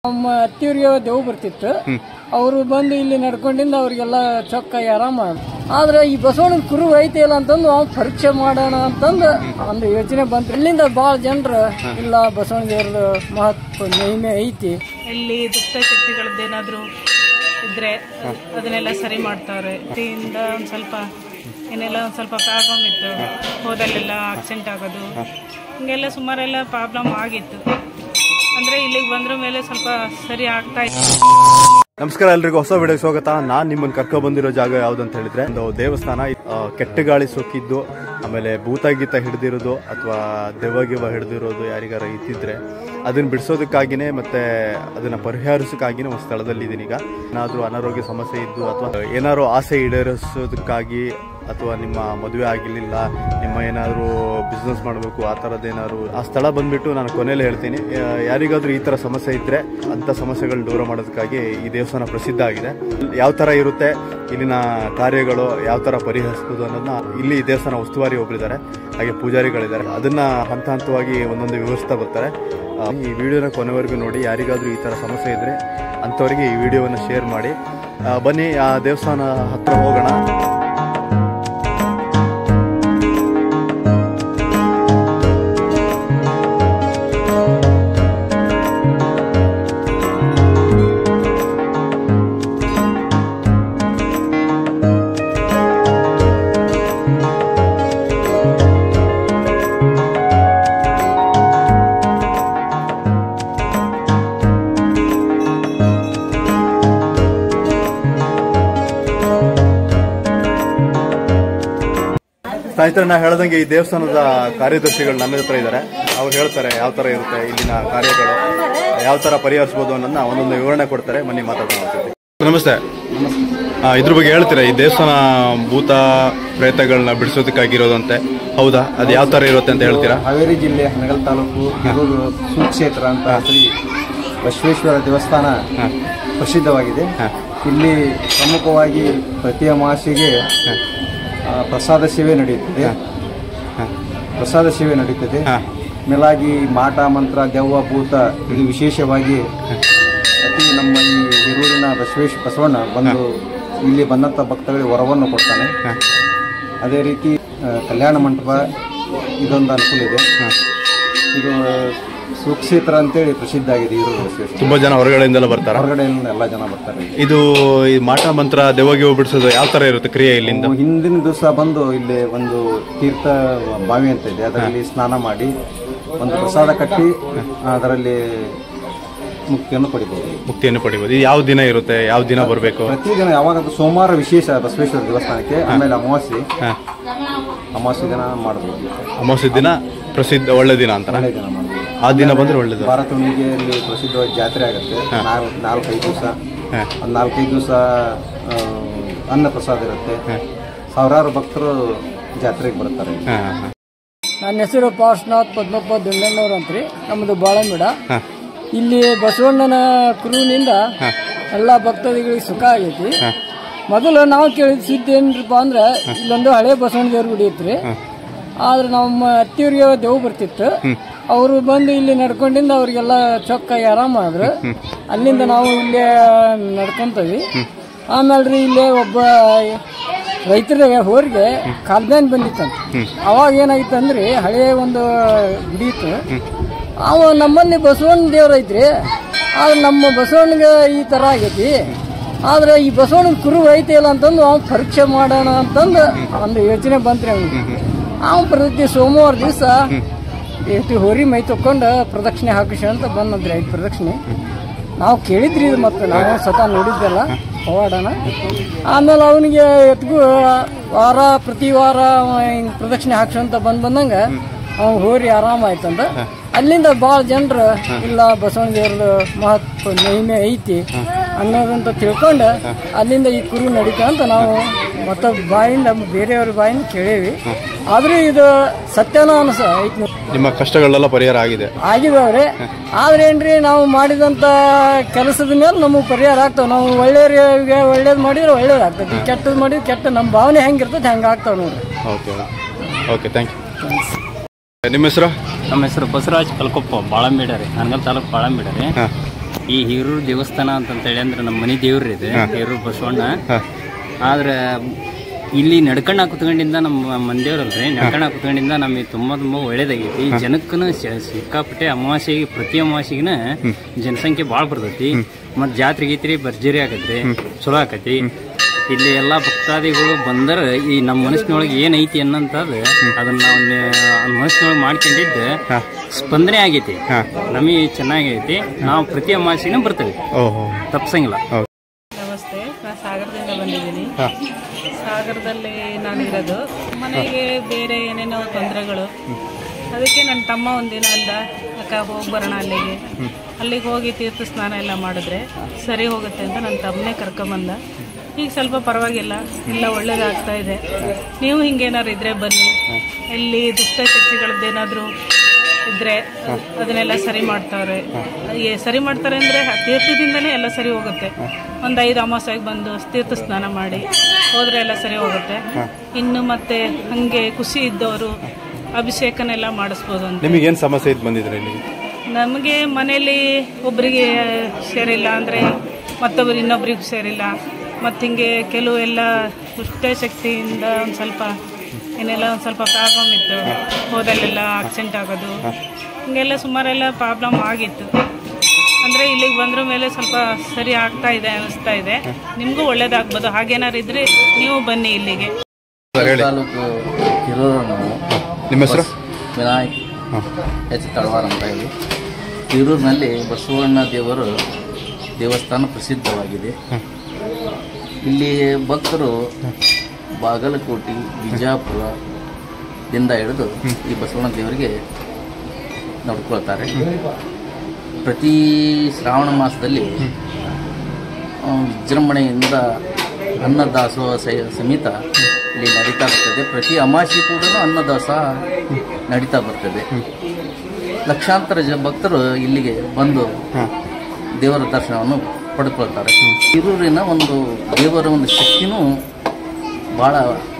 ನಮ್ಮ ಅತ್ತಿಯವ್ರಿಗೆ ದೇವ್ ಬರ್ತಿತ್ತು ಅವರು ಬಂದು ಇಲ್ಲಿ ನಡ್ಕೊಂಡಿಂದ ಅವ್ರಿಗೆಲ್ಲ ಚೊಕ್ಕ ಆರಾಮ ಆದ್ರೆ ಈ ಬಸವಣ್ಣನ ಕುರು ಐತಿ ಇಲ್ಲ ಅಂತಂದು ಅವ್ನು ಪರೀಕ್ಷೆ ಮಾಡೋಣ ಅಂತಂದು ಒಂದು ಯೋಚನೆ ಬಂತು ಇಲ್ಲಿಂದ ಭಾಳ ಜನರು ಇಲ್ಲ ಬಸವಣ್ಣ ದೇವ್ರದ್ದು ಮಹತ್ವ ಮಹಿಮೆ ಐತಿ ಇಲ್ಲಿ ದುಷ್ಟ ಶಕ್ತಿಗಳದ್ದೇನಾದರೂ ಇದ್ರೆ ಅದನ್ನೆಲ್ಲ ಸರಿ ಮಾಡ್ತಾವ್ರೆ ಇದರಿಂದ ಒಂದು ಸ್ವಲ್ಪ ಏನೆಲ್ಲ ಒಂದು ಸ್ವಲ್ಪ ಪ್ರಾಬ್ಲಮ್ ಇತ್ತು ಹೋದಲ್ಲೆಲ್ಲ ಆಕ್ಸಿಡೆಂಟ್ ಆಗೋದು ಹಿಂಗೆಲ್ಲ ಸುಮಾರೆಲ್ಲ ಪ್ರಾಬ್ಲಮ್ ಆಗಿತ್ತು ಅಂದರೆ ಇಲ್ಲಿಗೆ ಬಂದ್ರ ಮೇಲೆ ಸ್ವಲ್ಪ ಸರಿ ಆಗ್ತಾ ಇತ್ತು ನಮಸ್ಕಾರ ಎಲ್ರಿಗೂ ಹೊಸ ವಿಡಿಯೋ ಸ್ವಾಗತ ನಾನ್ ನಿಮ್ಮನ್ನ ಕರ್ಕೊ ಬಂದಿರೋ ಜಾಗ ಯಾವ್ದು ಅಂತ ಹೇಳಿದ್ರೆ ಒಂದು ದೇವಸ್ಥಾನ ಆ, ಕೆಟ್ಟ ಗಾಳಿ ಸೋಕಿದ್ದು ಆಮೇಲೆ ಭೂತ ಗೀತ ಹಿಡಿದಿರೋದು ಅಥವಾ ದೆವ್ವ ಗಿವ ಹಿಡಿದಿರೋದು ಯಾರಿಗಾರ ಇದ್ದಿದ್ರೆ ಅದನ್ನ ಬಿಡಿಸೋದಕ್ಕಾಗಿನೇ ಮತ್ತೆ ಅದನ್ನ ಪರಿಹರಿಸೋಕ್ಕಾಗಿನೇ ಒಂದು ಸ್ಥಳದಲ್ಲಿ ಇದೀನಿ ಈಗ ಏನಾದರೂ ಅನಾರೋಗ್ಯ ಸಮಸ್ಯೆ ಇದ್ದು ಅಥವಾ ಏನಾದ್ರು ಆಸೆ ಈಡೇರಿಸೋದಕ್ಕಾಗಿ ಅಥವಾ ನಿಮ್ಮ ಮದುವೆ ಆಗಿರ್ಲಿಲ್ಲ ನಿಮ್ಮ ಏನಾದರೂ ಬಿಸ್ನೆಸ್ ಮಾಡಬೇಕು ಆ ಥರದ್ದೇನಾದ್ರು ಆ ಸ್ಥಳ ಬಂದ್ಬಿಟ್ಟು ನಾನು ಕೊನೆಯಲ್ಲಿ ಹೇಳ್ತೀನಿ ಆ, ಯಾರಿಗಾದ್ರೂ ಈ ಥರ ಸಮಸ್ಯೆ ಇದ್ದರೆ ಅಂಥ ಸಮಸ್ಯೆಗಳನ್ನ ದೂರ ಮಾಡೋದಕ್ಕಾಗಿ ಈ ದೇವಸ್ಥಾನ ಪ್ರಸಿದ್ಧ ಆಗಿದೆ ಯಾವ ಥರ ಇರುತ್ತೆ ಇಲ್ಲಿನ ಕಾರ್ಯಗಳು ಯಾವ ಥರ ಪರಿಹರಿಸ್ಬೋದು ಅನ್ನೋದನ್ನ ಇಲ್ಲಿ ಈ ದೇವಸ್ಥಾನ ಉಸ್ತುವಾರಿ ಒಬ್ಬರಿದ್ದಾರೆ ಹಾಗೆ ಪೂಜಾರಿಗಳಿದ್ದಾರೆ ಅದನ್ನ ಹಂತ ಹಂತವಾಗಿ ಒಂದೊಂದು ವಿವರಿಸ್ತಾ ಬರ್ತಾರೆ ಆ, ಈ ವಿಡಿಯೋನ ಕೊನೆವರೆಗೂ ನೋಡಿ ಯಾರಿಗಾದ್ರೂ ಈ ಥರ ಸಮಸ್ಯೆ ಇದ್ದರೆ ಅಂಥವ್ರಿಗೆ ಈ ವಿಡಿಯೋವನ್ನು ಶೇರ್ ಮಾಡಿ ಆ, ಬನ್ನಿ ಆ ದೇವಸ್ಥಾನ ಹತ್ರ ಹೋಗೋಣ ಸ್ನೇಹಿತರೆ ನಾ ಹೇಳ್ದಂಗೆ ಈ ದೇವಸ್ಥಾನದ ಕಾರ್ಯದರ್ಶಿಗಳು ನನ್ನ ಹತ್ರ ಇದ್ದಾರೆ ಅವ್ರು ಹೇಳ್ತಾರೆ ಯಾವ ತರ ಇರುತ್ತೆ ಇಲ್ಲಿನ ಕಾರ್ಯಗಳು ಯಾವ ತರ ಪರಿಹರಿಸಬಹುದು ಅನ್ನೋದನ್ನ ಒಂದೊಂದು ವಿವರಣೆ ಕೊಡ್ತಾರೆ ಬನ್ನಿ ಮಾತಾಡೋಣ ಅನ್ಸುತ್ತೆ. ನಮಸ್ತೆ ಆ, ಇದ್ರ ಬಗ್ಗೆ ಹೇಳ್ತೀರಾ ಈ ದೇವಸ್ಥಾನ ಭೂತ ಪ್ರೇತಗಳನ್ನ ಬಿಡಿಸೋದಕ್ಕಾಗಿರೋದಂತೆ ಹೌದಾ ಅದು ಯಾವ ತರ ಇರುತ್ತೆ ಅಂತ ಹೇಳ್ತೀರಾ ಹಾವೇರಿ ಜಿಲ್ಲೆ ಹನಗಲ್ ತಾಲೂಕು ಹಿರೂರು ಸುಕ್ಷೇತ್ರ ಅಂತ ಶ್ರೀ ಬಸವೇಶ್ವರ ದೇವಸ್ಥಾನ ಪ್ರಸಿದ್ಧವಾಗಿದೆ ಇಲ್ಲಿ ಪ್ರಮುಖವಾಗಿ ಪ್ರತಿ ಅಮಾವಾಸ್ಯೆಗೆ ಆ, ಪ್ರಸಾದ ಸೇವೆ ನಡೆಯುತ್ತದೆ ಪ್ರಸಾದ ಸೇವೆ ನಡೀತದೆ ಮೇಲಾಗಿ ಮಾಟ ಮಂತ್ರ ದೆವ್ವ ಭೂತ ಇದು ವಿಶೇಷವಾಗಿ ಅತಿ ನಮ್ಮ ಈ ಹಿರೂರಿನ ಬಸವೇಶ್ ಬಸವಣ್ಣ ಬಂದು ಇಲ್ಲಿ ಬಂದಂಥ ಭಕ್ತಗಳಿಗೆ ವರವನ್ನು ಕೊಡ್ತಾನೆ ಅದೇ ರೀತಿ ಆ, ಕಲ್ಯಾಣ ಮಂಟಪ ಇದೊಂದು ಅನುಕೂಲ ಇದೆ ಇದು ಸುಕ್ಷೇತ್ರ ಅಂತೇಳಿ ಪ್ರಸಿದ್ಧ ಆಗಿದೆ ಹಿರೂರು ಬಸವೇಶ್ವರ ತುಂಬಾ ಜನ ಹೊರಗಡೆಯಿಂದೆಲ್ಲ ಬರ್ತಾರ ಹೊರಗಡೆಯಿಂದ ಎಲ್ಲ ಜನ ಬರ್ತಾರೆ ಇದು ಈ ಮಾಟ ಮಂತ್ರ ದೆವ್ವಗಿವ್ ಬಿಡಿಸೋದು ಯಾವ ತರ ಇರುತ್ತೆ ಕ್ರಿಯೆ ಇಲ್ಲಿಂದ ಹಿಂದಿನ ದಿವಸ ಬಂದು ಇಲ್ಲಿ ಒಂದು ತೀರ್ಥ ಬಾವಿ ಅಂತ ಇದೆ ಅದರಲ್ಲಿ ಸ್ನಾನ ಮಾಡಿ ಒಂದು ಪ್ರಸಾದ ಕಟ್ಟಿ ಅದರಲ್ಲಿ ಮುಕ್ತಿಯನ್ನು ಪಡಿಬಹುದು ಮುಕ್ತಿಯನ್ನು ಪಡಿಬೋದು ಇದು ಯಾವ ದಿನ ಇರುತ್ತೆ ಯಾವ ದಿನ ಬರಬೇಕು ಪ್ರತಿದಿನ ಯಾವಾಗ ಅದು ಸೋಮವಾರ ವಿಶೇಷ ಬಸವೇಶ್ವರ ದೇವಸ್ಥಾನಕ್ಕೆ ಆಮೇಲೆ ಅಮಾವಾಸ್ಯೆ ಅಮಾವಾಸ್ಯೆ ದಿನ ಮಾಡಬಹುದು ಅಮಾವಾಸ್ಯ ದಿನ ಪ್ರಸಿದ್ಧ ಒಳ್ಳೆ ದಿನ ಅಂತ ಒಳ್ಳೆ ದಿನ ಮಾಡಬಹುದು ಆ ದಿನ ಬಂದ್ರೆ ಒಳ್ಳೇದು ಭಾರತ ಹುಣ್ಣಿಗೆಯಲ್ಲಿ ಪ್ರಸಿದ್ಧವಾದ ಜಾತ್ರೆ ಆಗುತ್ತೆ ನಾಲ್ಕು ನಾಲ್ಕೈದು ದಿವಸ ಒಂದು ನಾಲ್ಕೈದು ದಿವಸ ಅನ್ನ ಪ್ರಸಾದ ಇರುತ್ತೆ ಸಾವಿರಾರು ಭಕ್ತರು ಜಾತ್ರೆಗೆ ಬರ್ತಾರೆ ಹಾ, ಹಾ, ನನ್ನ ಹೆಸರು ಪಾರ್ಶ್ವನಾಥ್ ಪದ್ಮಪ್ಪ ದುಂಡಣ್ಣವ್ರು ಅಂತ್ರಿ ನಮ್ಮದು ಬಾಳಂಬಿಡ ಇಲ್ಲಿ ಬಸವಣ್ಣನ ಕುರುವಿನಿಂದ ಎಲ್ಲ ಭಕ್ತಾದಿಗಳಿಗೆ ಸುಖ ಆಗೈತಿ ಮೊದಲು ನಾವು ಕೇಳಿದ ಸುದ್ದಿ ಏನ್ರಪ್ಪ ಅಂದ್ರೆ ಇಲ್ಲೊಂದು ಹಳೆ ಬಸವಣ್ಣ ದೇವ್ರ ಗುಡಿ ಐತ್ರಿ ಆದ್ರೆ ನಮ್ಮ ಅತ್ತಿಯವ್ರಿಗೆ ದೇವ್ ಬರ್ತಿತ್ತು ಅವರು ಬಂದು ಇಲ್ಲಿ ನಡ್ಕೊಂಡಿಂದ ಅವ್ರಿಗೆಲ್ಲ ಚೊಕ್ಕ ಆರಾಮ ಆದ್ರು ಅಲ್ಲಿಂದ ನಾವು ಇಲ್ಲೇ ನಡ್ಕೊಂತೀವಿ ಆಮೇಲೆ ರೀ ಇಲ್ಲೇ ಒಬ್ಬ ರೈತರ ಹೋರಿಗೆ ಕಾಲ್ಬ್ಯಾನ್ ಬಂದಿತ್ತಂತ ಅವಾಗ ಏನಾಗಿತ್ತು ಅಂದ್ರೆ ಹಳೆಯ ಒಂದು ಗುಡಿ ಇತ್ತು ಅವ ನಮ್ಮಲ್ಲಿ ಬಸವಣ್ಣ ದೇವ್ರ ಐತ್ರಿ ಆದ್ರೆ ನಮ್ಮ ಬಸವಣ್ಣಗೆ ಈ ತರ ಆಗೈತಿ ಆದ್ರೆ ಈ ಬಸವಣ್ಣನ ಕುರು ಐತಿ ಇಲ್ಲ ಅಂತಂದು ಅವ್ನು ಪರೀಕ್ಷೆ ಮಾಡೋಣ ಅಂತಂದು ಒಂದು ಯೋಚನೆ ಬಂತ್ರಿ ಅವ್ನಿಗೆ ಅವ್ನು ಪ್ರತಿ ಸೋಮವಾರ ದಿವಸ ಎಷ್ಟು ಹೋರಿ ಮೈ ತಕ್ಕೊಂಡು ಪ್ರದಕ್ಷಿಣೆ ಹಾಕಿಸಿ ಅಂತ ಬಂದ್ರಿ ಐದು ಪ್ರದಕ್ಷಿಣೆ ನಾವು ಕೇಳಿದ್ರಿ ಇದು ಮತ್ತೆ ನಾವು ಸ್ವತಃ ನೋಡಿದ್ದೆಲ್ಲ ಹೋವಾಡನ ಆಮೇಲೆ ಅವನಿಗೆ ಎತ್ಗೂ ವಾರ ಪ್ರತಿ ವಾರ ಅವ ಹಿಂಗ್ ಪ್ರದಕ್ಷಿಣೆ ಹಾಕ್ಸಂತ ಬಂದ್ ಬಂದಂಗ ಅವ್ನು ಹೋರಿ ಆರಾಮ ಆಯ್ತಂದ ಅಲ್ಲಿಂದ ಭಾಳ ಜನರು ಇಲ್ಲ ಬಸವಣ್ಣ ದೇವ್ರದ್ದು ಮಹತ್ವ ಮಹಿಮೆ ಐತಿ ಅನ್ನೋದಂತ ತಿಳ್ಕೊಂಡು ಅಲ್ಲಿಂದ ಈ ಕುರು ನಡೀತ ಅಂತ ನಾವು ಮತ್ತೆ ಬಾಯಿಂದ ಬೇರೆಯವ್ರ ಬಾಯಿಂದ ಕೇಳೇವಿ ಆದ್ರೂ ಇದು ಸತ್ಯನ ಅನ್ಸ ಐತಿ ನೋಡಿ. ನಿಮ್ಮ ಕಷ್ಟಗಳೆಲ್ಲ ಪರಿಹಾರ ಆಗಿದೆ ಆಗಿದಾವ್ರಿ ಆದ್ರೆ ಏನ್ರಿ ನಾವು ಮಾಡಿದಂತ ಕೆಲಸದ ಮೇಲೆ ನಮಗೆ ಪರಿಹಾರ ಆಗ್ತಾವ ನಾವು ಒಳ್ಳೆಯವ್ರಿಗೆ ಒಳ್ಳೇದು ಮಾಡಿದ್ರೆ ಒಳ್ಳೇದಾಗ್ತದೆ ಕೆಟ್ಟದ್ ಮಾಡಿದ್ರೆ ಕೆಟ್ಟ ನಮ್ಮ ಭಾವನೆ ಹೆಂಗಿರ್ತದೆ ಹಂಗೆ ಆಗ್ತಾವ ನೋಡ್ರಿ ಓಕೆ ಓಕೆ ಥ್ಯಾಂಕ್ ಯು ನಿಮ್ಮ ಹೆಸರು ನಮ್ಮ ಹೆಸರು ಬಸವರಾಜ್ ಕಲ್ಕೊಪ್ಪ ಬಾಳಂಬೇಡ ರೀ ನನ್ಗಲ್ ತಾಲೂಕು ಬಾಳಂಬೇಡ ರೀ ಹಾಂ ಈ ಹೀರೂರು ದೇವಸ್ಥಾನ ಅಂತಂತೇಳಿ ಅಂದ್ರೆ ನಮ್ಮ ಮನೆ ದೇವ್ರು ಇದೆ ಹೀರೂರು ಬಸವಣ್ಣ ಆದ್ರೆ ಇಲ್ಲಿ ನಡ್ಕಣ್ಣ ಕುತ್ಕೊಂಡಿಂದ ನಮ್ಮ ಮಂದೇವ್ರಲ್ರಿ ನಡ್ಕಣ್ಣ ಕುತ್ಕೊಂಡಿಂದ ನಮಗೆ ತುಂಬಾ ತುಂಬಾ ಒಳ್ಳೇದಾಗೈತಿ ಜನಕ್ಕೂ ಸಿಕ್ಕಾಪಟ್ಟೆ ಅಮಾವಾಸ್ಯೆಗೆ ಪ್ರತಿ ಅಮಾವಾಸ್ಯೆಗಿನ ಜನಸಂಖ್ಯೆ ಭಾಳ ಬರ್ತೈತಿ ಮತ್ತು ಜಾತ್ರೆ ಗೀತ್ರಿ ಭರ್ಜರಿ ಆಗತ್ರಿ ಚಲೋ ಆಕತಿ ಇಲ್ಲಿ ಎಲ್ಲಾ ಭಕ್ತಾದಿಗಳು ಬಂದರ ಈ ನಮ್ಮ ಮನಸ್ಸಿನೊಳಗೆ ಏನೈತಿ ಅನ್ನಂತದ ಅದನ್ನ ನಾವು ಮನಸ್ಸಿನೊಳಗೆ ಮಾಡ್ಕೊಂಡಿದ್ದ ಸ್ಪಂದನೆ ಆಗೈತಿ ನಮಗೆ ಚೆನ್ನಾಗೈತಿ ನಾವು ಪ್ರತಿ ಅಮಾವಾಸ್ಯೆನ ಬರ್ತೇವೆ ಓಹೋ ತಪ್ಸಂಗಿಲ್ಲ ನಮಸ್ತೆ ನಾನು ಸಾಗರದಿಂದ ಬಂದಿದ್ದೀನಿ ಸಾಗರದಲ್ಲಿ ನಾನು ಇರೋದು ಮನೆಗೆ ಬೇರೆ ಏನೇನೋ ತೊಂದರೆಗಳು ಅದಕ್ಕೆ ನನ್ನ ತಮ್ಮ ಒಂದಿನ ಅಂದ ಅಕ್ಕ ಹೋಗಿ ಬರೋಣ ಅಲ್ಲಿಗೆ ಅಲ್ಲಿಗೆ ಹೋಗಿ ತೀರ್ಥ ಸ್ನಾನ ಎಲ್ಲ ಮಾಡಿದ್ರೆ ಸರಿ ಹೋಗುತ್ತೆ ಅಂತ ನನ್ನ ತಮ್ಮನೇ ಕರ್ಕೊಂಬಂದ ಈಗ ಸ್ವಲ್ಪ ಪರವಾಗಿಲ್ಲ ಎಲ್ಲ ಒಳ್ಳೇದಾಗ್ತಾ ಇದೆ ನೀವು ಹಿಂಗೇನಾದ್ರು ಇದ್ರೆ ಬನ್ನಿ ಎಲ್ಲಿ ದುಷ್ಟ ಶಕ್ತಿಗಳದ್ದೇನಾದರೂ ಇದ್ರೆ ಅದನ್ನೆಲ್ಲ ಸರಿ ಮಾಡ್ತಾರೆ ಏ ಸರಿ ಮಾಡ್ತಾರೆ ಅಂದ್ರೆ ಆ ತೀರ್ಥದಿಂದನೇ ಎಲ್ಲ ಸರಿ ಹೋಗುತ್ತೆ ಒಂದು ಐದು ಅಮಾವಾಸ್ಯೆಗೆ ಬಂದು ತೀರ್ಥ ಸ್ನಾನ ಮಾಡಿ ಹೋದ್ರೆ ಎಲ್ಲ ಸರಿ ಹೋಗುತ್ತೆ ಇನ್ನು ಮತ್ತೆ ಹಂಗೆ ಖುಷಿ ಇದ್ದವರು ಅಭಿಷೇಕನೆಲ್ಲ ಮಾಡಿಸ್ಬೋದು ಅಂತ ನಿಮಗೆ ಏನು ಸಮಸ್ಯೆ ಇದ್ದು ಬಂದಿದ್ರಿ ಇಲ್ಲಿ ನಮಗೆ ಮನೆಯಲ್ಲಿ ಒಬ್ಬರಿಗೆ ಸೇರಿಲ್ಲ ಅಂದರೆ ಮತ್ತೊಬ್ಬರು ಇನ್ನೊಬ್ರಿಗೆ ಸೇರಿಲ್ಲ ಮತ್ತು ಹಿಂಗೆ ಕೆಲವು ಎಲ್ಲ ಶಕ್ತಿಯಿಂದ ಒಂದು ಸ್ವಲ್ಪ ಏನೆಲ್ಲ ಒಂದು ಸ್ವಲ್ಪ ಪ್ರಾಬ್ಲಮ್ ಇತ್ತು ಹೋದಲ್ಲೆಲ್ಲ ಆಕ್ಸಿಡೆಂಟ್ ಆಗೋದು ಹಿಂಗೆಲ್ಲ ಸುಮಾರೆಲ್ಲ ಪ್ರಾಬ್ಲಮ್ ಆಗಿತ್ತು ಅಂದರೆ ಇಲ್ಲಿಗೆ ಬಂದ್ರ ಮೇಲೆ ಸ್ವಲ್ಪ ಸರಿ ಆಗ್ತಾ ಇದೆ ಅನಿಸ್ತಾ ಇದೆ ನಿಮಗೂ ಒಳ್ಳೇದಾಗ್ಬೋದು ಹಾಗೇನಾರು ಇದ್ರೆ ನೀವು ಬನ್ನಿ ಇಲ್ಲಿಗೆ ತಾಲೂಕು ಹಿರೂರು ನಾವು ನಿಮ್ಮ ಹೆಸರು ವಿನಾಯಕ್ ಎಚ್ ತಳವಾರ್ ಅಂತ ಹೇಳಿ ಹಿರೂರಿನಲ್ಲಿ ಬಸವಣ್ಣ ದೇವರು ದೇವಸ್ಥಾನ ಪ್ರಸಿದ್ಧವಾಗಿದೆ ಇಲ್ಲಿ ಭಕ್ತರು ಬಾಗಲಕೋಟೆ ಬಿಜಾಪುರದಿಂದ ಹಿಡಿದು ಈ ಬಸವಣ್ಣ ದೇವರಿಗೆ ನೋಡ್ಕೊಳ್ತಾರೆ ಪ್ರತಿ ಶ್ರಾವಣ ಮಾಸದಲ್ಲಿ ಆ, ವಿಜೃಂಭಣೆಯಿಂದ ಅನ್ನದಾಸೋಹ ಸ- ಸಮೇತ ಇಲ್ಲಿ ನಡೀತಾ ಬರ್ತದೆ ಪ್ರತಿ ಅಮಾಸಿ ಕೂಡ ಅನ್ನದಾಸೋಹ ನಡೀತಾ ಬರ್ತದೆ ಲಕ್ಷಾಂತರ ಜ ಭಕ್ತರು ಇಲ್ಲಿಗೆ ಬಂದು ದೇವರ ದರ್ಶನವನ್ನು ಪಡೆದುಕೊಳ್ತಾರೆ ಹಿರೂರಿನ ಒಂದು ದೇವರ ಒಂದು ಶಕ್ತಿನೂ ಭಾಳ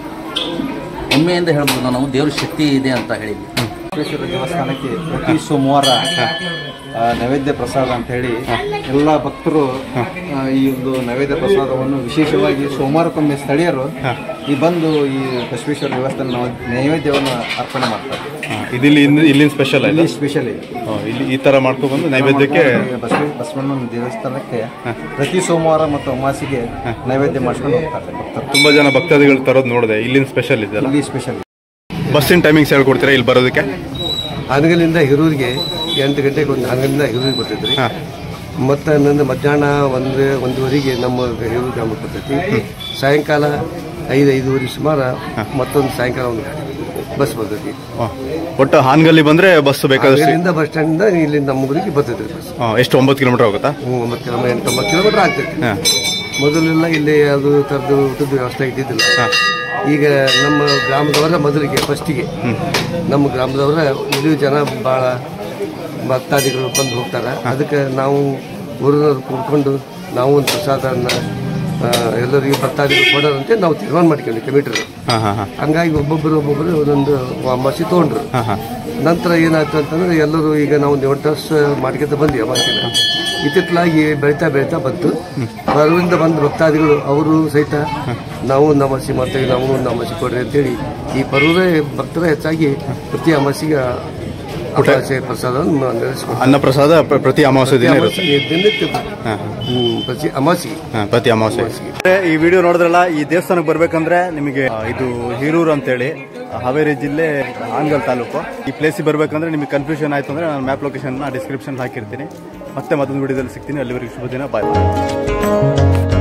ಹೆಮ್ಮೆಯಿಂದ ಹೇಳ್ಬೋದು ನಾವು ದೇವರ ಶಕ್ತಿ ಇದೆ ಅಂತ ಹೇಳಿ ಬಸವೇಶ್ವರ ದೇವಸ್ಥಾನಕ್ಕೆ ಪ್ರತಿ ಸೋಮವಾರ ಆ, ನೈವೇದ್ಯ ಪ್ರಸಾದ ಅಂತ ಹೇಳಿ ಎಲ್ಲ ಭಕ್ತರು ಆ, ಈ ಒಂದು ನೈವೇದ್ಯ ಪ್ರಸಾದವನ್ನು ವಿಶೇಷವಾಗಿ ಸೋಮವಾರಕ್ಕೊಮ್ಮೆ ಸ್ಥಳೀಯರು ಈ ಬಂದು ಈ ಬಸವೇಶ್ವರ ದೇವಸ್ಥಾನ ನಾವು ನೈವೇದ್ಯವನ್ನು ಅರ್ಪಣೆ ಮಾಡ್ತಾರೆ ಇದಿಲ್ಲಿ ಇಲ್ಲಿನ ಸ್ಪೆಷಲ್ ಇಲ್ಲಿ ಸ್ಪೆಷಲ್ ಇದೆ ಇಲ್ಲಿ ಈ ತರ ಮಾಡ್ಕೊ ಬಂದು ನೈವೇದ್ಯಕ್ಕೆ ಬಸವ ಬಸವಣ್ಣನ ದೇವಸ್ಥಾನಕ್ಕೆ ಪ್ರತಿ ಸೋಮವಾರ ಮತ್ತು ಅಮಾಸಿಗೆ ನೈವೇದ್ಯ ಮಾಡಿಸ್ಕೊಂಡು ಹೋಗ್ತಾರೆ ಭಕ್ತರು ತುಂಬಾ ಜನ ಭಕ್ತಾದಿಗಳು ತರೋದು ನೋಡಿದೆ ಇಲ್ಲಿನ ಸ್ಪೆಷಲ್ ಇದೆಲ್ಲ ಇಲ್ಲಿ ಸ್ಪೆಷಲ್ ಬಸ್ಸಿನ ಟೈಮಿಂಗ್ಸ್ ಹೇಳ್ಕೊಡ್ತೀರಾ ಇಲ್ಲಿ ಬರೋದಕ್ಕೆ ಹಾನಗಲಿಂದ ಹಿರೂರಿಗೆ ಎಂಟು ಗಂಟೆಗೆ ಒಂದು ಹಾನಗಲಿಂದ ಹಿರೂರಿಗೆ ಬರ್ತೈತ್ರಿ ಮತ್ತು ನಂದು ಮಧ್ಯಾಹ್ನ ಒಂದು ಒಂದುವರೆಗೆ ನಮ್ಮ ಹಿರೂರು ಗ್ರಾಮಕ್ಕೆ ಬರ್ತೈತಿ ಸಾಯಂಕಾಲ ಐದು ಐದುವರೆ ಸುಮಾರು ಮತ್ತೊಂದು ಸಾಯಂಕಾಲ ಒಂದು ಬಸ್ ಬರ್ತೈತಿ ಹ. ಒಟ್ಟು ಹಾನಗಲ್ಲಿ ಬಂದ್ರೆ ಬಸ್ ಬೇಕಾದಷ್ಟು ಇಲ್ಲಿಂದ ಬಸ್ ಸ್ಟ್ಯಾಂಡಿಂದ ಇಲ್ಲಿ ನಮ್ಮ ಊರಿಗೆ ಬರ್ತೈತ್ರಿ ಬಸ್ ಹ, ಎಷ್ಟು ಒಂಬತ್ತು ಕಿಲೋಮೀಟರ್ ಹೋಗುತ್ತಾ ಹ್ಞೂ ಒಂಬತ್ತು ಕಿಲೋಮೀಟರ್ ಎಂಟೊಂಬತ್ತು ಕಿಲೋಮೀಟರ್ ಆಗ್ತೈತಿ ಹ. ಮೊದಲೆಲ್ಲ ಇಲ್ಲಿ ಅದು ಥರದ್ದು ಊಟದ ವ್ಯವಸ್ಥೆ ಇದ್ದಿದ್ದಿಲ್ಲ ಈಗ ನಮ್ಮ ಗ್ರಾಮದವರ ಮೊದಲಿಗೆ ಫಸ್ಟಿಗೆ ನಮ್ಮ ಗ್ರಾಮದವರ ಇಲ್ಲಿ ಜನ ಭಾಳ ಭಕ್ತಾದಿಗಳು ಬಂದು ಹೋಗ್ತಾರೆ ಅದಕ್ಕೆ ನಾವು ಊರಿನವ್ರು ಕೂಡ್ಕೊಂಡು ನಾವು ಒಂದು ಪ್ರಸಾದನ ಆ, ಎಲ್ಲರಿಗೂ ಭಕ್ತಾದಿಗಳು ಕೊಡೋದಂತೆ ನಾವು ತೀರ್ಮಾನ ಮಾಡ್ಕೊಂಡ್ವಿ ಕಮಿಟ್ರಿ ಹಾ ಹಾ ಹಾ ಹಂಗಾಗಿ ಒಬ್ಬೊಬ್ಬರು ಒಬ್ಬೊಬ್ಬರು ಒಂದೊಂದು ಅಮಾಸಿ ತೊಗೊಂಡ್ರು ಹಾ ಹಾ ನಂತರ ಏನಾಯ್ತು ಅಂತಂದ್ರೆ ಎಲ್ಲರೂ ಈಗ ನಾವು ಒಂದು ಎಂಟು ವರ್ಷ ಮಾಡ್ಕೊತ ಬಂದ್ವಿ ಅಮಾಸಿನ ಇತ್ತಿತ್ತಲಾಗಿ ಬೆಳೀತಾ ಬೆಳೀತಾ ಬಂತು ಹೊರಗಿಂದ ಬಂದ ಭಕ್ತಾದಿಗಳು ಅವರು ಸಹಿತ ನಾವು ಒಂದು ಅಮಾಸಿ ಮಾಡ್ತೇವೆ ನಾವು ಒಂದು ಅಮಾಸಿ ಕೊಡ್ರಿ ಅಂತೇಳಿ ಈ ಪರ್ವದೇ ಭಕ್ತರ ಹೆಚ್ಚಾಗಿ ಪ್ರತಿ ಅಮಾಸಿಗೆ ಅಮಾವಾಸ್ಯೆ ಪ್ರಸಾದವನ್ನು ನಡೆಸ್ಕೊಂಡು ಅನ್ನ ಪ್ರಸಾದ ಪ್ರ- ಪ್ರತಿ ಅಮಾವಾಸ್ಯ ದಿನ ಇರುತ್ತೆ ದಿನಕ್ಕೆ ಹ್ಮ್, ಪ್ರತಿ ಅಮಾಸಿಗೆ ಹಾ, ಪ್ರತಿ ಅಮಾವಾಸ್ಯೆ ಈ ವಿಡಿಯೋ ನೋಡಿದ್ರಲ್ಲ ಈ ದೇವಸ್ಥಾನಕ್ಕೆ ಬರ್ಬೇಕಂದ್ರೆ ನಿಮಗೆ ಆ, ಇದು ಹೀರೂರು ಅಂತೇಳಿ ಹಾವೇರಿ ಜಿಲ್ಲೆ ಹಾನಗಲ್ ತಾಲೂಕು ಈ ಪ್ಲೇಸಿಗೆ ಬರ್ಬೇಕಂದ್ರೆ ನಿಮಗೆ ಕನ್ಫ್ಯೂಷನ್ ಆಯ್ತು ಅಂದ್ರೆ ನಾನು ಮ್ಯಾಪ್ ಲೊಕೇಶನ್ ಡಿಸ್ಕ್ರಿಪ್ಷನ್ ಹಾಕಿರ್ತೀನಿ ಮತ್ತೆ ಮತ್ತೊಂದು ವಿಡಿಯೋದಲ್ಲಿ ಸಿಗ್ತೀನಿ ಅಲ್ಲಿವರೆಗೆ ಶುಭ ದಿನ ಬಾಯ್